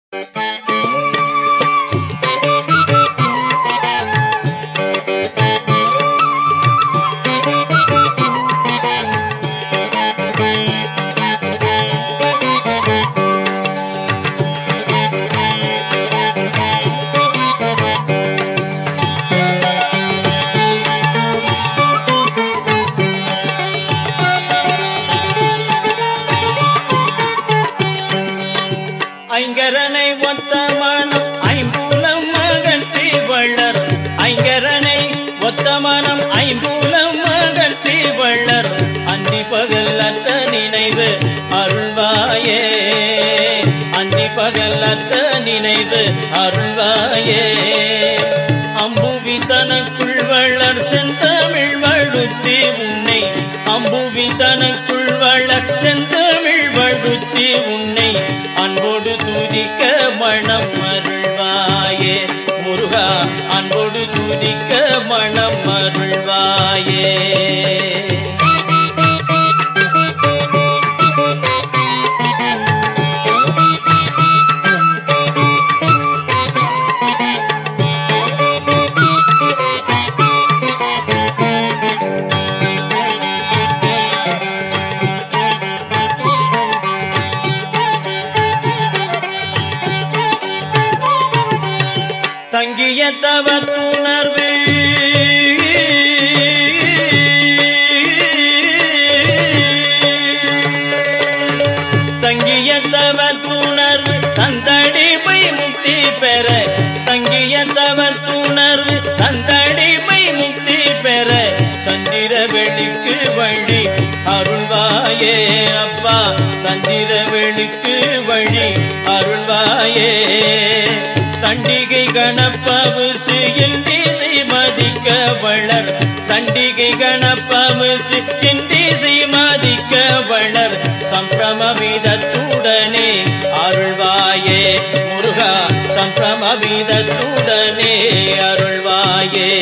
ஐங்கரனை ஒத்த மனம் ஐம்பூலம் அகற்றி வள்ளர் ஐங்கரனை ஒத்த மனம் ஐம்பூலம் அகற்றி வள்ளர் அந்தி பகல் அற்ற நினைவு அருள்வாயே அந்தி பகல் அற்ற நினைவு அருள்வாயே அம்புவி தனக்குள் வள்ளர் செந்தமிழ் வழுத்தி உன்னை அம்புவி தனக்குள் வள்ளர் செந்தமிழ் வழுத்தி உன்னை அன்போடு துதிக்க மனம் அருள்வாயே முருகா அன்போடு துதிக்க மனம் அருள்வாயே தங்கிய தவத்துணர்வு தங்கிய தவத்துணர்வு தந்தடிமை முக்தி பெற தங்கிய தவத்துணர்வு தந்தடிமை முக்தி பெற சந்திர வெளிக்கு வழி அருள்வாயே அப்பா சந்திர வெளிக்கு வழி அருள்வாயே தண்டிகை கணப்பவுசு என் திசை மதிக்க வளர் தண்டிகை கணப்பவுசு என் திசை மதிக்க வளர் சம்பிரமவிதத்துடனே அருள்வாயே முருகா சம்பிரமவிதத்துடனே அருள்வாயே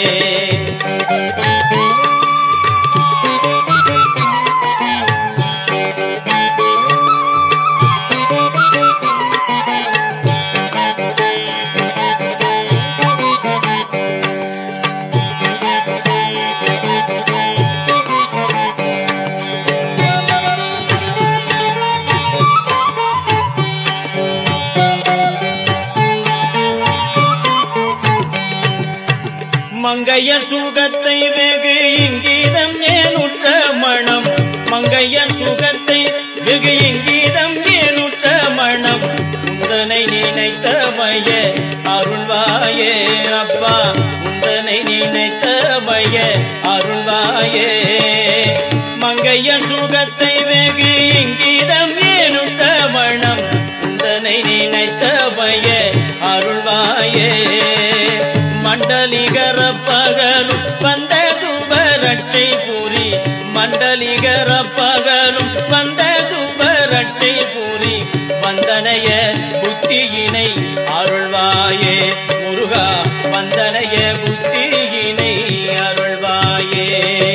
மங்கையர் சுகத்தை வெகு இங்கீதம் ஏனுற்ற மணம் மங்கையர் சுகத்தை வெகு இங்கீதம் ஏனுற்ற மணம் உந்தனை நினைத்த மைய அருள்வாயே அப்பா உந்தனை நினைத்த மைய அருள்வாயே மங்கையர் சுகத்தை வெகு இங்கீதம் ஏனுற்ற மணம் உந்தனை நினைத்த மைய அருள்வாயே மண்டலிகர பகலும் வந்த சுபரட்சை பூரி மண்டலிகர பகலும் வந்த சுபரட்சை பூரி வந்தனைய புத்தியினை அருள்வாயே முருகா வந்தனைய புத்தியினை அருள்வாயே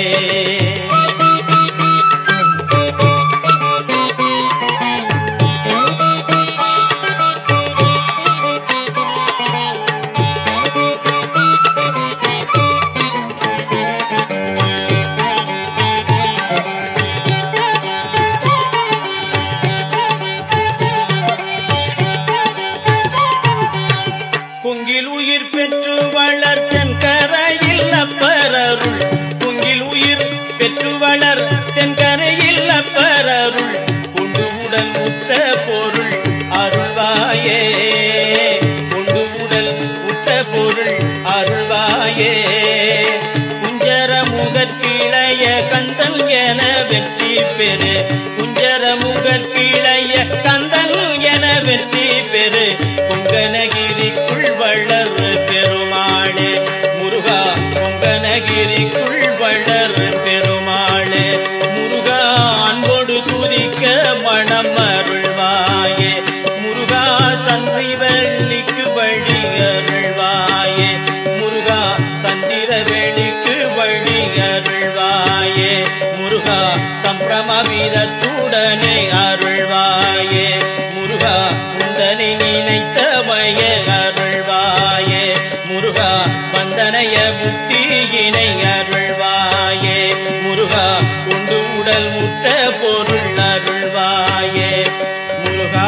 குங்கில் உயிர் பெற்று வளர்த்தன் கரையில் அப்பரருள் குங்கில் உயிர் பெற்று வளர் தென்கரையில் அப்பரருள் கொண்டு உடல் உற்ற பொருள் அருள்வாயே கொண்டு உடல் உற்ற பொருள் அருள்வாயே குஞ்சர முகற்கிளைய கந்தன் என வெற்றி பெறு குஞ்சர முகற்கிளைய கந்தன் என வெற்றி பெறு பொங்கனகிரிக்குள் வளர் பெருமாளே முருகா பொங்கனகிரிக்குள் வளர் பெருமாளே முருகா அன்போடு துதிக்க மனம் அருள்வாயே முருகா சந்தை வெள்ளிக்கு வழி அருள்வாயே முருகா சந்திர வெளிக்கு வழி அருள்வாயே முருகா சம்பிரமவிதத்துடனே அருள்வாயே முருகா உந்தனை நீ நினைத்தமய அருள்வாயே முருகா வந்தனைய முக்தியினை அருள்வாயே முருகா கொண்டு உடல் முற்ற பொருள் அருள்வாயே முருகா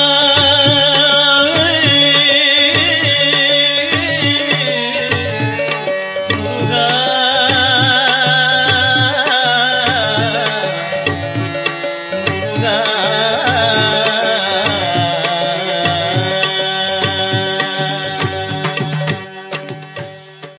முருகா முருகா